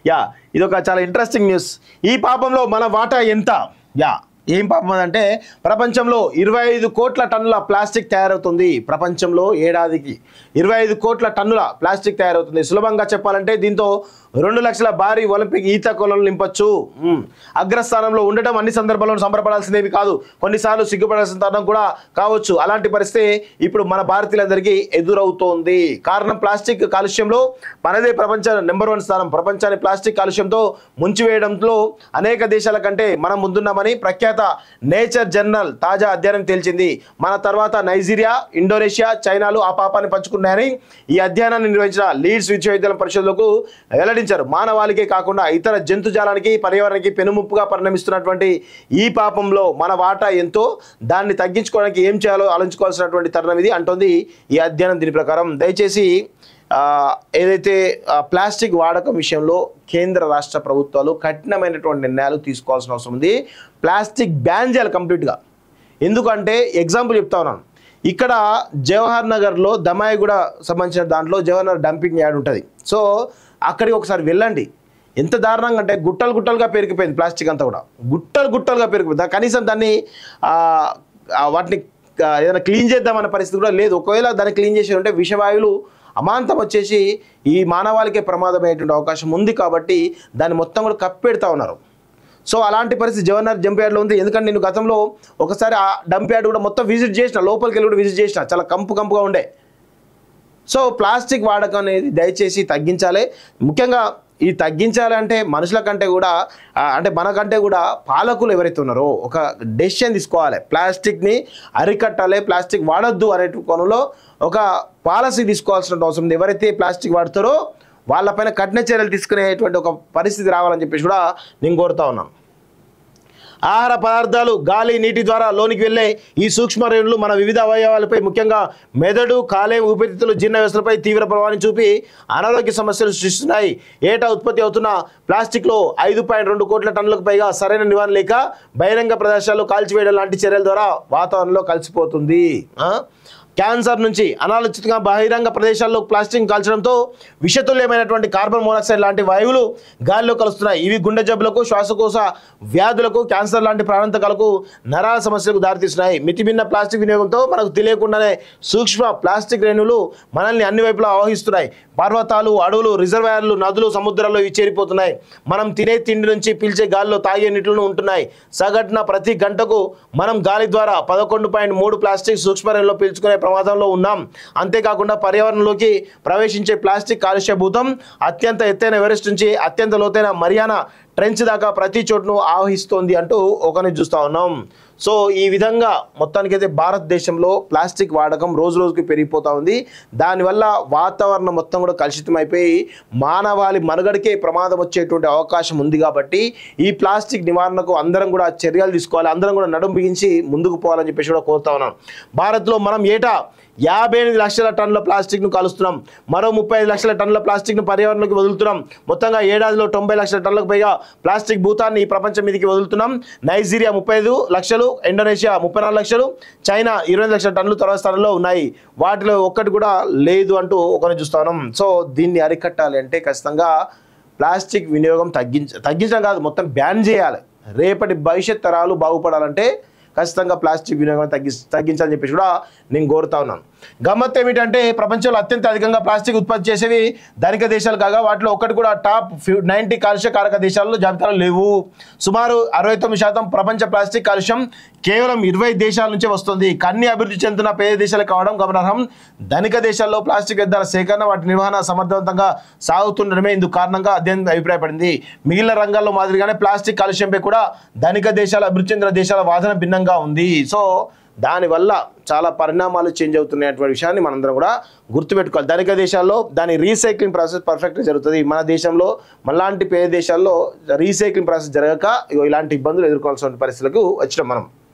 Yeah ఇది ఒక చాలా ఇంట్రెస్టింగ్ న్యూస్ ఈ పాపంలో మన వాటా ఎంత యా ఏం పాపం అంటే ప్రపంచంలో ఇరవై ఐదు కోట్ల టన్నుల ప్లాస్టిక్ తయారవుతుంది ప్రపంచంలో ఏడాదికి ఇరవై ఐదు కోట్ల టన్నుల ప్లాస్టిక్ తయారవుతుంది సులభంగా చెప్పాలంటే దీంతో రెండు లక్షల భారీ ఒలింపిక్ ఈత కొలను నింపొచ్చు మ్మ్. అగ్రస్థానంలో ఉండటం అన్ని సందర్భాల్లో సంబరపడాల్సినవి కాదు కొన్నిసార్లు సిగ్గుపడాల్సిన తరుణం కూడా కావచ్చు అలాంటి పరిస్థితి ఇప్పుడు మన భారతీయులందరికీ ఎదురవుతోంది కారణం ప్లాస్టిక్ కాలుష్యంలో మనదే ప్రపంచ నెంబర్ వన్ స్థానం ప్రపంచాన్ని ప్లాస్టిక్ కాలుష్యంతో ముంచివేయడంలో అనేక దేశాల కంటే మనం ముందున్నామని ప్రఖ్యాత నేచర్ జర్నల్ తాజా అధ్యయనం తేల్చింది మన తర్వాత నైజీరియా ఇండోనేషియా చైనాలు ఆ పాపాన్ని పంచుకున్నాయని ఈ అధ్యయనాన్ని నిర్వహించిన లీడ్స్ విశ్వవిద్యాలయం పరిశోధకులకు వెల్లడించారు మానవాళికే కాకుండా ఇతర జంతుజాలానికి పర్యావరణానికి పెనుముప్పుగా పరిణమిస్తున్నటువంటి ఈ పాపంలో మన వాటా ఎంతో దాన్ని తగ్గించుకోవడానికి ఏం చేయాలో ఆలోచించుకోవాల్సినటువంటి తరుణం ఇది అంటోంది ఈ అధ్యయనం దీని ప్రకారం దయచేసి ఆ, ఏదైతే ఆ, ప్లాస్టిక్ వాడకం విషయంలో కేంద్ర రాష్ట్ర ప్రభుత్వాలు కఠినమైనటువంటి నిర్ణయాలు తీసుకోవాల్సిన అవసరం ఉంది ప్లాస్టిక్ బ్యాన్ చేయాలి కంప్లీట్గా ఎందుకంటే ఎగ్జాంపుల్ చెప్తా ఉన్నాను ఇక్కడ జవహర్ నగర్లో దమాయిగూడ సంబంధించిన దాంట్లో జవహర్ నగర్ డంపింగ్ యార్డ్ ఉంటుంది సో అక్కడికి ఒకసారి వెళ్ళండి ఎంత దారుణంగా అంటే గుట్టలు గుట్టలుగా పెరిగిపోయింది ప్లాస్టిక్ అంతా కూడా గుట్టలు గుట్టలుగా పెరిగిపోయింది దా- కనీసం దాన్ని ఆ, ఆ వాటిని ఆ, ఏదైనా క్లీన్ చేద్దామన్న పరిస్థితి కూడా లేదు ఒకవేళ దాన్ని క్లీన్ చేసి ఉంటే విషవాయువులు అమాంతం వచ్చేసి ఈ మానవాళికే ప్రమాదమయ్యేటువంటి అవకాశం ఉంది కాబట్టి దాన్ని మొత్తం కూడా కప్పెడతా ఉన్నారు సో అలాంటి పరిస్థితి జవహర్ జంప్ యార్డ్లో ఉంది ఎందుకంటే నేను గతంలో ఒకసారి ఆ డంప్ యార్డ్ కూడా మొత్తం విజిట్ చేసిన లోపలికి వెళ్ళి కూడా విజిట్ చేసిన చాలా కంపు కంపుగా ఉండే సో ప్లాస్టిక్ వాడకం అనేది దయచేసి తగ్గించాలి ముఖ్యంగా ఈ తగ్గించాలి అంటే మనుషుల కంటే కూడా ఆ, అంటే మనకంటే కూడా పాలకులు ఎవరైతే ఉన్నారో ఒక డెసిషన్ తీసుకోవాలి ప్లాస్టిక్ని అరికట్టాలి ప్లాస్టిక్ వాడొద్దు అనే కోణంలో ఒక పాలసీ తీసుకోవాల్సిన అవసరం ఉంది ఎవరైతే ప్లాస్టిక్ వాడతారో వాళ్ళపైన కఠిన చర్యలు తీసుకునేటువంటి ఒక పరిస్థితి రావాలని చెప్పేసి కూడా నేను కోరుతా ఉన్నాను ఆహార పదార్థాలు గాలి నీటి ద్వారా లోనికి వెళ్ళే ఈ సూక్ష్మ రేణులు మన వివిధ అవయవాలపై ముఖ్యంగా మెదడు కాలేయం ఊపిరితిత్తులు జీర్ణ వ్యవస్థలపై తీవ్ర ప్రభావాన్ని చూపి అనారోగ్య సమస్యలు సృష్టిస్తున్నాయి ఏటా ఉత్పత్తి అవుతున్న ప్లాస్టిక్లో ఐదు పాయింట్ రెండు కోట్ల టన్నులకు పైగా సరైన నివారణ లేక బహిరంగ ప్రదేశాల్లో కాల్చివేయడం లాంటి చర్యల ద్వారా వాతావరణంలో కలిసిపోతుంది ఆ? క్యాన్సర్ నుంచి అనాలోచితంగా బహిరంగ ప్రదేశాల్లో ప్లాస్టిక్ కాల్చడంతో విషతుల్యమైనటువంటి కార్బన్ మోనాక్సైడ్ లాంటి వాయువులు గాలిలో కలుస్తున్నాయి ఇవి గుండె జబ్బులకు శ్వాసకోశ వ్యాధులకు క్యాన్సర్ లాంటి ప్రాణాంతకాలకు నరాల సమస్యలకు దారితీస్తున్నాయి మితిభిన్న ప్లాస్టిక్ వినియోగంతో మనకు తెలియకుండానే సూక్ష్మ ప్లాస్టిక్ రేణువులు మనల్ని అన్ని వైపులా ఆవహిస్తున్నాయి పర్వతాలు అడవులు రిజర్వాయర్లు నదులు సముద్రాల్లో ఇవి చేరిపోతున్నాయి మనం తినే తిండి నుంచి పీల్చే గాలిలో తాగే నీటిలో ఉంటున్నాయి సగటున ప్రతి గంటకు మనం గాలి ద్వారా పదకొండు పాయింట్ మూడు ప్లాస్టిక్ సూక్ష్మరేణులో పీల్చుకునే ప్రమాదంలో ఉన్నాం అంతేకాకుండా పర్యావరణంలోకి ప్రవేశించే ప్లాస్టిక్ కాలుష్యభూతం అత్యంత ఎత్తైన ఎవరెస్ట్ నుంచి అత్యంత లోతైన మరియానా ట్రెంచ్ దాకా ప్రతి చోటును ఆవహిస్తోంది అంటూ ఒకరిని చూస్తూ ఉన్నాం సో ఈ విధంగా మొత్తానికైతే భారతదేశంలో ప్లాస్టిక్ వాడకం రోజు రోజుకి పెరిగిపోతూ ఉంది దానివల్ల వాతావరణం మొత్తం కూడా కలుషితం అయిపోయి మానవాళి మనుగడకే ప్రమాదం వచ్చేటువంటి అవకాశం ఉంది కాబట్టి ఈ ప్లాస్టిక్ నివారణకు అందరం కూడా చర్యలు తీసుకోవాలి అందరం కూడా నడుం బిగించి ముందుకు పోవాలని చెప్పేసి కూడా కోరుతా ఉన్నాం భారత్లో మనం ఏటా యాభై ఎనిమిది లక్షల టన్నుల ప్లాస్టిక్ను కలుస్తున్నాం మరో ముప్పై ఐదు లక్షల టన్నుల ప్లాస్టిక్ను పర్యావరణంలోకి వదులుతున్నాం మొత్తంగా ఏడాదిలో తొంభై లక్షల టన్నులకు పైగా ప్లాస్టిక్ భూతాన్ని ఈ ప్రపంచం మీదకి వదులుతున్నాం నైజీరియా ముప్పై ఐదు లక్షలు ఇండోనేషియా ముప్పై నాలుగు లక్షలు చైనా ఇరవై లక్షల టన్నులు తర్వాత స్థానంలో ఉన్నాయి వాటిలో ఒక్కటి కూడా లేదు అంటూ ఒకరిని చూస్తా ఉన్నాం సో దీన్ని అరికట్టాలి అంటే ఖచ్చితంగా ప్లాస్టిక్ వినియోగం తగ్గించ తగ్గించడం కాదు మొత్తం బ్యాన్ చేయాలి రేపటి భవిష్యత్ తరాలు బాగుపడాలంటే ఖచ్చితంగా ప్లాస్టిక్ వినియోగం తగ్గి తగ్గించాలని చెప్పేసి కూడా నేను కోరుతా ఉన్నాను గమ్మత్ ఏమిటంటే ప్రపంచంలో అత్యంత అధికంగా ప్లాస్టిక్ ఉత్పత్తి చేసేవి ధనిక దేశాలు కాగా వాటిలో ఒక్కటి కూడా టాప్ నైంటీ కాలుష్య కారక దేశాల్లో జాబితాలో లేవు సుమారు అరవై తొమ్మిది శాతం ప్రపంచ ప్లాస్టిక్ కాలుష్యం కేవలం ఇరవై దేశాల నుంచే వస్తుంది కన్ని అభివృద్ధి చెందుతున్న పేద దేశాలు కావడం గమనార్హం ధనిక దేశాల్లో ప్లాస్టిక్ వ్యర్థాల సేకరణ వాటి నిర్వహణ సమర్థవంతంగా సాగుతుండడమే ఇందుకు కారణంగా అధ్యయనం అభిప్రాయపడింది మిగిలిన రంగాల్లో మాదిరిగానే ప్లాస్టిక్ కాలుష్యంపై కూడా ధనిక దేశాల అభివృద్ధి చెందిన దేశాల వాదన భిన్నంగా ఉంది సో దానివల్ల చాలా పరిణామాలు చేంజ్ అవుతున్నటువంటి విషయాన్ని మనందరం కూడా గుర్తుపెట్టుకోవాలి ధనిక దేశాల్లో దాని రీసైక్లింగ్ ప్రాసెస్ పర్ఫెక్ట్గా జరుగుతుంది మన దేశంలో మనలాంటి పేద దేశాల్లో రీసైక్లింగ్ ప్రాసెస్ జరగక ఇగో ఇలాంటి ఇబ్బందులు ఎదుర్కోవాల్సిన పరిస్థితులకు వచ్చినాం మనం